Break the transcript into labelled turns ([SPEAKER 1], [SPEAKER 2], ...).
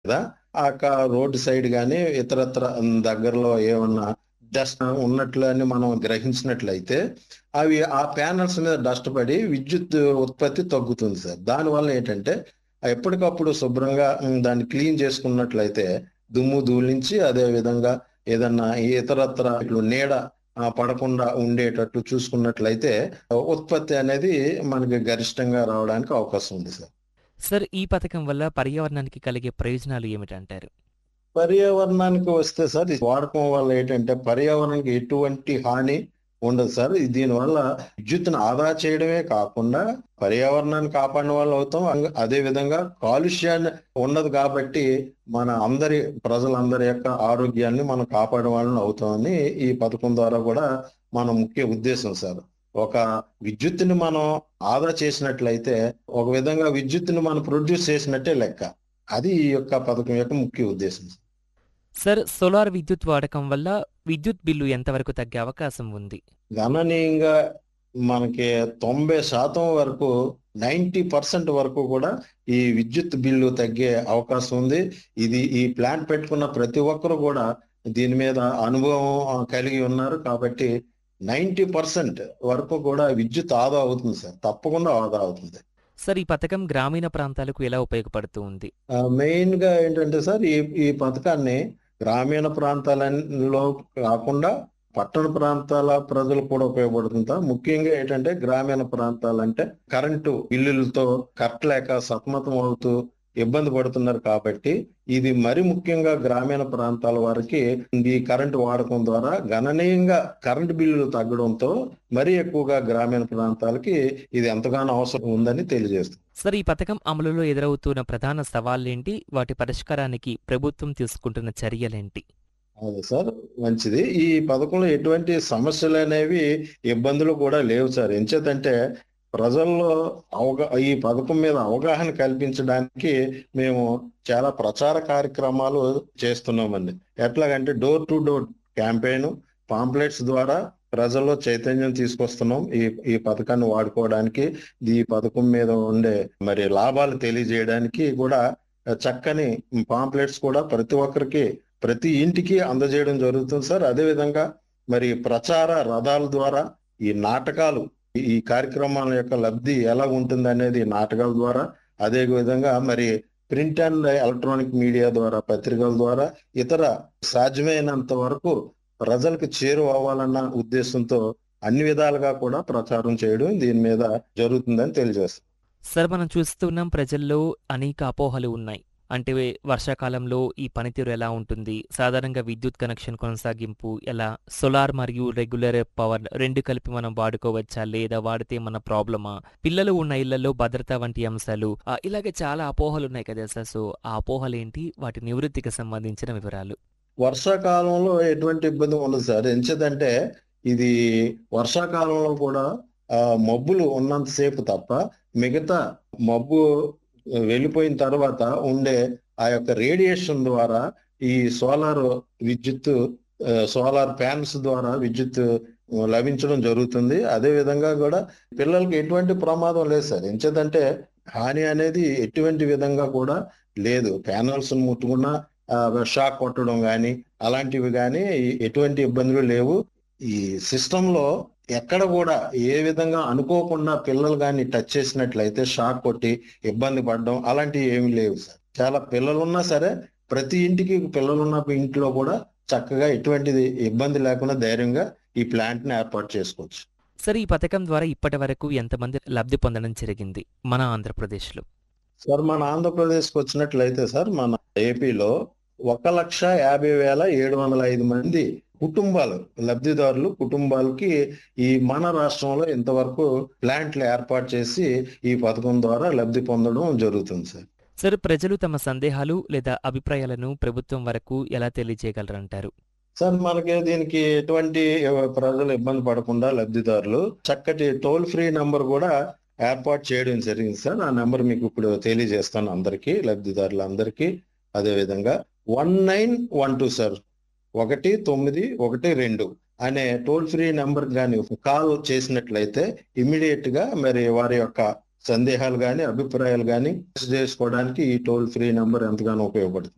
[SPEAKER 1] కదా ఆ క- రోడ్డు సైడ్ గానీ ఇతరత్ర దగ్గరలో ఏమన్నా డస్ట్ ఉన్నట్లు అని మనం గ్రహించినట్లయితే అవి ఆ ప్యానల్స్ మీద డస్ట్ పడి విద్యుత్ ఉత్పత్తి తగ్గుతుంది సార్ దానివల్ల ఏంటంటే ఎప్పటికప్పుడు శుభ్రంగా ఉమ్, దాన్ని క్లీన్ చేసుకున్నట్లయితే దుమ్ము ధూళించి అదే విధంగా ఏదన్నా ఇతరత్ర ఇట్లు నీడ ఆ, పడకుండా ఉండేటట్టు చూసుకున్నట్లయితే ఉత్పత్తి అనేది మనకి గరిష్టంగా రావడానికి అవకాశం ఉంది సార్
[SPEAKER 2] సార్ ఈ పథకం వల్ల పర్యావరణానికి కలిగే ప్రయోజనాలు ఏమిటంటారు
[SPEAKER 1] పర్యావరణానికి వస్తే సార్ ఇది వాడకం వల్ల ఏంటంటే పర్యావరణానికి ఎటువంటి హాని ఉండదు సార్ ఇది దీనివల్ల విద్యుత్తును ఆదా చేయడమే కాకుండా పర్యావరణాన్ని కాపాడిన వాళ్ళు అవుతాం అంగ- అదే విధంగా కాలుష్యాన్ని ఉండదు కాబట్టి మన అందరి ప్రజలందరి యొక్క ఆరోగ్యాన్ని మనం కాపాడే వాళ్ళని అవుతామని ఈ పథకం ద్వారా కూడా మన ముఖ్య ఉద్దేశం సార్ ఒక విద్యుత్తుని మనం ఆదా చేసినట్లయితే ఒక విధంగా విద్యుత్తుని మనం ప్రొడ్యూస్ చేసినట్టే లెక్క అది ఈ యొక్క పథకం యొక్క ముఖ్య ఉద్దేశం
[SPEAKER 2] సార్ సోలార్ విద్యుత్ వాడకం వల్ల విద్యుత్ బిల్లు ఎంతవరకు తగ్గే అవకాశం ఉంది
[SPEAKER 1] గణనీయంగా మనకి తొంభై శాతం వరకు నైంటీ పర్సెంట్ వరకు కూడా ఈ విద్యుత్ బిల్లు తగ్గే అవకాశం ఉంది ఇది ఈ ప్లాంట్ పెట్టుకున్న ప్రతి ఒక్కరు కూడా దీని మీద అనుభవం ఆ, కలిగి ఉన్నారు కాబట్టి నైంటీ పర్సెంట్ వరకు కూడా విద్యుత్ ఆదా అవుతుంది సార్ తప్పకుండా ఆదా అవుతుంది
[SPEAKER 2] సార్ ఈ పథకం గ్రామీణ ప్రాంతాలకు ఎలా ఉపయోగపడుతూ ఉంది
[SPEAKER 1] మెయిన్ గా ఏంటంటే సార్ ఈ ఈ పథకాన్ని గ్రామీణ ప్రాంతాలలో కాకుండా పట్టణ ప్రాంతాల ప్రజలు కూడా ఉపయోగపడుతుంది సార్. ముఖ్యంగా ఏంటంటే గ్రామీణ ప్రాంతాలంటే కరెంటు బిల్లులతో కట్టలేక సతమతం అవుతూ ఇబ్బంది పడుతున్నారు కాబట్టి ఇది మరి ముఖ్యంగా గ్రామీణ ప్రాంతాల వారికి ఈ కరెంటు వాడకం ద్వారా గణనీయంగా కరెంటు బిల్లులు తగ్గడంతో మరీ ఎక్కువగా గ్రామీణ ప్రాంతాలకి ఇది ఎంతగానో అవసరం ఉందని తెలియజేస్తుంది
[SPEAKER 2] సార్ ఈ పథకం అమలులో ఎదురవుతున్న ప్రధాన సవాళ్ళేంటి వాటి పరిష్కారానికి ప్రభుత్వం తీసుకుంటున్న చర్యలేంటి
[SPEAKER 1] అదే సార్ మంచిది ఈ పథకంలో ఎటువంటి సమస్యలు అనేవి ఇబ్బందులు కూడా లేవు సార్ ఎంచేతంటే ప్రజల్లో అవగా ఈ పథకం మీద అవగాహన కల్పించడానికి మేము చాలా ప్రచార కార్యక్రమాలు చేస్తున్నామండి ఎట్లాగంటే door to door campaign pamphlets ద్వారా ప్రజల్లో చైతన్యం తీసుకొస్తున్నాం ఈ ఈ పథకాన్ని వాడుకోవడానికి ఈ పథకం మీద ఉండే మరి లాభాలు తెలియజేయడానికి కూడా చక్కని పాంప్లెట్స్ కూడా ప్రతి ఒక్కరికి ప్రతి ఇంటికి అందజేయడం జరుగుతుంది సార్ అదే విధంగా మరి ప్రచార రథాల ద్వారా ఈ నాటకాలు ఈ- ఈ కార్యక్రమాల యొక్క లబ్ధి ఎలా ఉంటుంది అనేది నాటకాల ద్వారా అదే విధంగా మరి ప్రింట్ అండ్ ఎలక్ట్రానిక్ మీడియా ద్వారా పత్రికల ద్వారా ఇతర సాధ్యమైనంత వరకు ప్రజలకు చేరువ అవ్వాలన్న ఉద్దేశంతో అన్ని విధాలుగా కూడా ప్రచారం చేయడం దీని మీద జరుగుతుందని తెలియజేస్తాం
[SPEAKER 2] సార్ మనం చూస్తున్నాం ప్రజల్లో అనేక అపోహలు ఉన్నాయి అంటే వర్షాకాలంలో ఈ పనితీరు ఎలా ఉంటుంది సాధారణంగా విద్యుత్ కనెక్షన్ కొనసాగింపు ఎలా సోలార్ మరియు రెగ్యులర్ పవర్ రెండు కలిపి మనం వాడుకోవచ్చా లేదా వాడితే మన ప్రాబ్లమా పిల్లలు ఉన్న ఇళ్లలో భద్రత వంటి అంశాలు ఆ, ఇలాగే చాలా అపోహలు ఉన్నాయి కదా సార్ సో ఆ అపోహలు ఏంటి వాటి నివృత్తికి సంబంధించిన వివరాలు
[SPEAKER 1] వర్షాకాలంలో ఎటువంటి ఇబ్బంది ఉండదు సార్ ఎంచేదంటే ఇది వర్షాకాలంలో కూడా ఆ, మబ్బులు ఉన్నంతసేపు తప్ప మిగతా మబ్బు వెళ్ళిపోయిన తర్వాత ఉండే ఆ యొక్క రేడియేషన్ ద్వారా ఈ సోలార్ విద్యుత్ ఆ, సోలార్ ప్యానల్స్ ద్వారా విద్యుత్ లభించడం జరుగుతుంది అదే విధంగా కూడా పిల్లలకి ఎటువంటి ప్రమాదం లేదు సార్ ఎంచేదంటే హాని అనేది ఎటువంటి విధంగా కూడా లేదు ప్యానల్స్ ముట్టుకున్నా ఆ, షాక్ కొట్టడం కానీ అలాంటివి కానీ ఎటువంటి ఇబ్బందులు లేవు ఈ సిస్టమ్ లో ఎక్కడ కూడా ఏ విధంగా అనుకోకుండా పిల్లలు కానీ టచ్ చేసినట్లయితే షాక్ కొట్టి ఇబ్బంది పడడం అలాంటివి ఏమీ లేవు సార్ చాలా పిల్లలు ఉన్నా సరే ప్రతి ఇంటికి పిల్లలు ఉన్న ఇంట్లో కూడా చక్కగా ఎటువంటిది ఇబ్బంది లేకుండా ధైర్యంగా ఈ ప్లాంట్ ని ఏర్పాటు చేసుకోవచ్చు
[SPEAKER 2] సార్ ఈ పథకం ద్వారా ఇప్పటి వరకు ఎంతమంది లబ్ధి పొందడం జరిగింది మన ఆంధ్రప్రదేశ్లో
[SPEAKER 1] సార్ మన ఆంధ్రప్రదేశ్కి వచ్చినట్లయితే సార్ మన ఏపీలో ఒక లక్ష యాభై వేల ఏడు వందల ఐదు మంది కుటుంబాలు లబ్ధిదారులు కుటుంబాలకి ఈ మన రాష్ట్రంలో ఇంతవరకు ప్లాంట్లు ఏర్పాటు చేసి ఈ పథకం ద్వారా లబ్ధి పొందడం జరుగుతుంది సార్
[SPEAKER 2] సార్ ప్రజలు తమ సందేహాలు లేదా అభిప్రాయాలను ప్రభుత్వం వరకు ఎలా తెలియజేయగలరంటారు
[SPEAKER 1] సార్ మనకి దీనికి ఎటువంటి ప్రజలు ఇబ్బంది పడకుండా లబ్ధిదారులు చక్కటి టోల్ ఫ్రీ నంబర్ కూడా ఏర్పాటు చేయడం జరిగింది సార్ ఆ నెంబర్ మీకు ఇప్పుడు తెలియజేస్తాను అందరికీ లబ్ధిదారులందరికీ అదే విధంగా one nine one two sir ఒకటి తొమ్మిది ఒకటి రెండు అనే టోల్ ఫ్రీ నెంబర్ కానీ కాల్ చేసినట్లయితే ఇమ్మీడియట్ గా మరి వారి యొక్క సందేహాలు కానీ అభిప్రాయాలు కానీ చేసుకోవడానికి ఈ టోల్ ఫ్రీ నెంబర్ ఎంతగానో ఉపయోగపడుతుంది